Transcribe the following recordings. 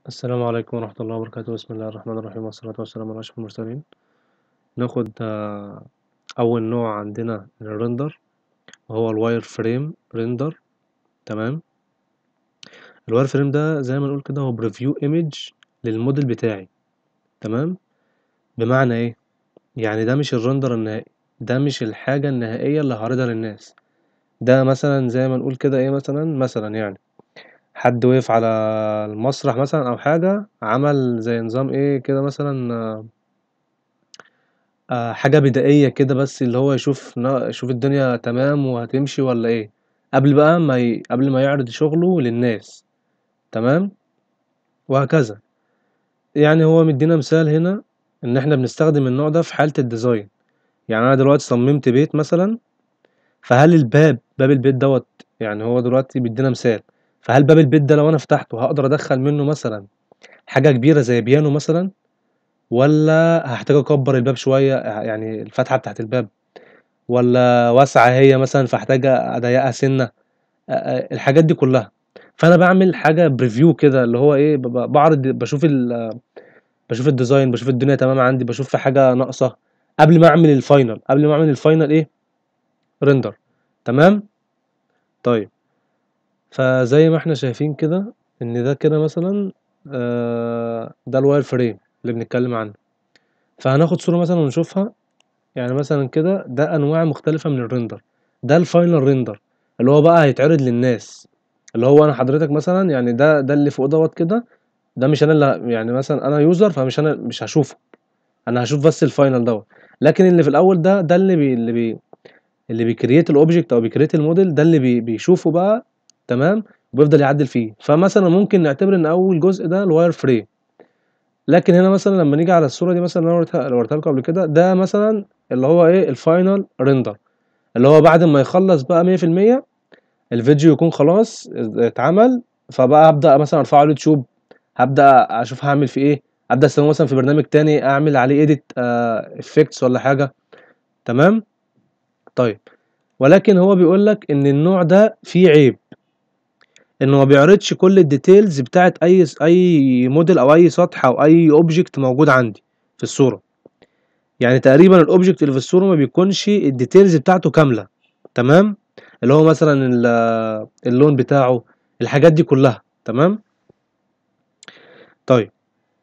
السلام عليكم ورحمة الله وبركاته بسم الله الرحمن الرحيم والصلاة والسلام على أشرف المرسلين ناخد آه، أول نوع عندنا من الرندر وهو الواير فريم ريندر تمام الواير فريم ده زي ما نقول كده هو بريفيو ايمج للموديل بتاعي تمام بمعنى ايه يعني ده مش الرندر النهائي ده مش الحاجة النهائية اللي هعرضها للناس ده مثلا زي ما نقول كده ايه مثلا مثلا يعني حد وقف على المسرح مثلا او حاجة عمل زي نظام ايه كده مثلا آه، آه، حاجة بدائية كده بس اللي هو يشوف نا- يشوف الدنيا تمام وهتمشي ولا ايه قبل بقى ما ي... قبل ما يعرض شغله للناس تمام وهكذا يعني هو مدينا مثال هنا ان احنا بنستخدم النوع ده في حالة الديزاين يعني انا دلوقتي صممت بيت مثلا فهل الباب باب البيت دوت يعني هو دلوقتي بيدينا مثال فهل باب البيت ده لو انا فتحته هقدر ادخل منه مثلا حاجة كبيرة زي بيانو مثلا ولا هحتاج اكبر الباب شوية يعني الفتحة بتاعت الباب ولا واسعة هي مثلا فاحتاج اضيقها سنة آه، آه، الحاجات دي كلها فانا بعمل حاجة بريفيو كده اللي هو ايه ب- ب- بعرض بشوف ال بشوف الديزاين بشوف الدنيا تمام عندي بشوف في حاجة ناقصة قبل ما اعمل الفاينل قبل ما اعمل الفاينل ايه ريندر تمام طيب فزي ما احنا شايفين كده ان ده كده مثلا آه، ده الواير فريم اللي بنتكلم عنه فهناخد صورة مثلا ونشوفها يعني مثلا كده ده انواع مختلفة من الريندر ده الفاينل ريندر اللي هو بقى هيتعرض للناس اللي هو انا حضرتك مثلا يعني ده ده اللي فوق دوت كده ده مش انا اللي يعني مثلا انا يوزر فمش انا مش هشوفه انا هشوف بس الفاينل دوت لكن اللي في الاول ده ده اللي بي اللي بي اللي بيكريت الاوبجكت او بيكريت الموديل ده اللي بي بيشوفه بقى تمام وبيفضل يعدل فيه فمثلا ممكن نعتبر ان اول جزء ده الواير فريم لكن هنا مثلا لما نيجي على الصوره دي مثلا اللي انا وريتها اللي وريتها لكم قبل كده ده مثلا اللي هو ايه الفاينل ريندر اللي هو بعد ما يخلص بقى 100% الفيديو يكون خلاص اتعمل فبقى هبدأ مثلا ارفعه على اليوتيوب هبدأ اشوف هعمل فيه ايه ابدأ استخدمه مثلا في برنامج تاني اعمل عليه اديت افكتس ولا حاجة تمام طيب ولكن هو بيقول لك ان النوع ده فيه عيب انه ما بيعرضش كل الديتيلز بتاعت اي اي موديل او اي سطح او اي اوبجكت موجود عندي في الصورة يعني تقريبا الاوبجكت اللي في الصورة ما بيكونش الديتيلز بتاعته كاملة تمام اللي هو مثلا ال- اللون بتاعه الحاجات دي كلها تمام طيب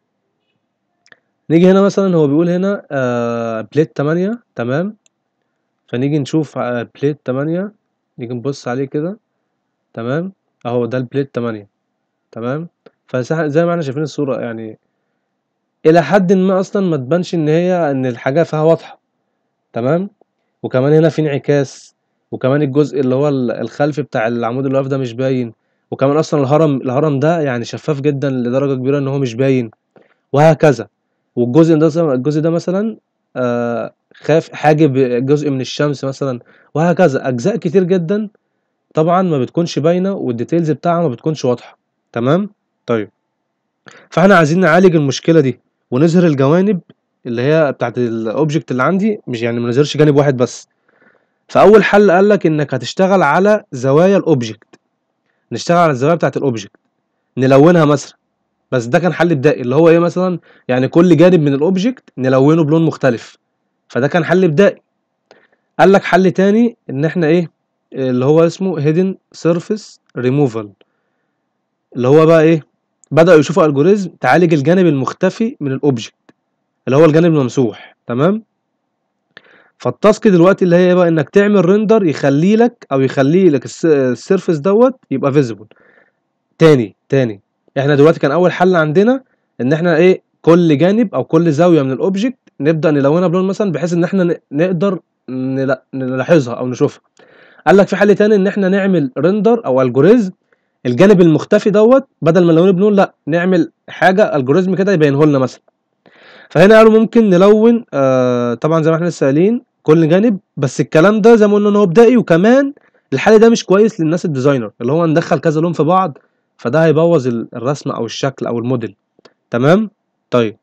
نيجي هنا مثلا هو بيقول هنا آه بليت 8 تمام فنيجي نشوف آه بليت 8 نيجي نبص عليه كده تمام اهو ده البليت 8 تمام فزي ما احنا شايفين الصورة يعني الى حد ما اصلا ما تبانش ان هي ان الحاجة فيها واضحة تمام وكمان هنا في انعكاس وكمان الجزء اللي هو ال- الخلفي بتاع العمود اللي واقف ده مش باين وكمان اصلا الهرم الهرم ده يعني شفاف جدا لدرجة كبيرة ان هو مش باين وهكذا والجزء ده الجزء ده مثلا آه خاف حاجب جزء من الشمس مثلا وهكذا اجزاء كتير جدا طبعا ما بتكونش باينه والديتيلز بتاعها ما بتكونش واضحه تمام طيب فاحنا عايزين نعالج المشكله دي ونظهر الجوانب اللي هي بتاعت الاوبجكت اللي عندي مش يعني ما نظهرش جانب واحد بس فاول حل قال لك انك هتشتغل على زوايا الاوبجكت نشتغل على الزوايا بتاعت الاوبجكت نلونها مثلا بس ده كان حل بدائي اللي هو ايه مثلا يعني كل جانب من الاوبجكت نلونه بلون مختلف فده كان حل بدائي قال لك حل تاني ان احنا ايه اللي هو اسمه hidden surface removal اللي هو بقى ايه بدأوا يشوفوا الجوريزم تعالج الجانب المختفي من الاوبجكت اللي هو الجانب الممسوح تمام فالتاسك دلوقتي اللي هي بقى انك تعمل ريندر يخلي لك او يخلي لك الس- السيرفيس دوت يبقى فيزيبل تاني تاني احنا دلوقتي كان اول حل عندنا ان احنا ايه كل جانب او كل زاويه من الاوبجكت نبدا نلونها بلون مثلا بحيث ان احنا ن- نقدر نلا- نلاحظها او نشوفها قال لك في حل تاني ان احنا نعمل ريندر او الجوريزم الجانب المختفي دوت بدل ما نلونه بلون لا نعمل حاجه الجوريزم كده يبينه لنا مثلا فهنا قالوا ممكن نلون آه طبعا زي ما احنا لسه قايلين كل جانب بس الكلام ده زي ما قلنا ان هو بدائي وكمان الحل ده مش كويس للناس الديزاينر اللي هو ندخل كذا لون في بعض فده هيبوظ ال- الرسم او الشكل او الموديل تمام طيب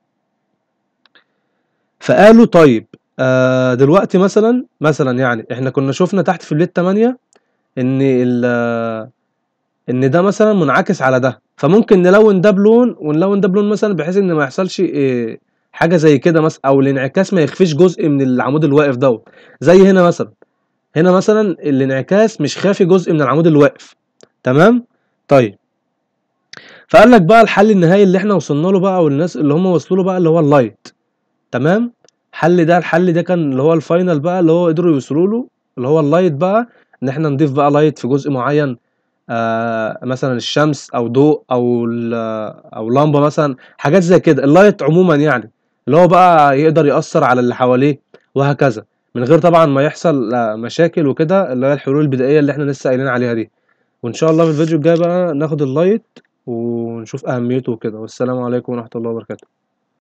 فقالوا طيب آه دلوقتي مثلا مثلا يعني احنا كنا شفنا تحت في البيت 8 ان ال ان ده مثلا منعكس على ده فممكن نلون ده بلون ونلون ده بلون مثلا بحيث ان ما يحصلش إيه حاجه زي كده مثلا او الانعكاس ما يخفيش جزء من العمود الواقف دوت زي هنا مثلا هنا مثلا الانعكاس مش خافي جزء من العمود الواقف تمام طيب فقال لك بقى الحل النهائي اللي احنا وصلنا له بقى والناس اللي هم وصلوا له بقى اللي هو اللايت تمام الحل ده الحل ده كان اللي هو الفاينل بقى اللي هو قدروا يوصلوا له اللي هو اللايت بقى ان احنا نضيف بقى لايت في جزء معين آه مثلا الشمس او ضوء او ال- او لمبه مثلا حاجات زي كده اللايت عموما يعني اللي هو بقى يقدر يأثر على اللي حواليه وهكذا من غير طبعا ما يحصل آه، مشاكل وكده اللي هي الحلول البدائيه اللي احنا لسه قايلين عليها دي وان شاء الله في الفيديو الجاي بقى ناخد اللايت ونشوف اهميته وكده والسلام عليكم ورحمه الله وبركاته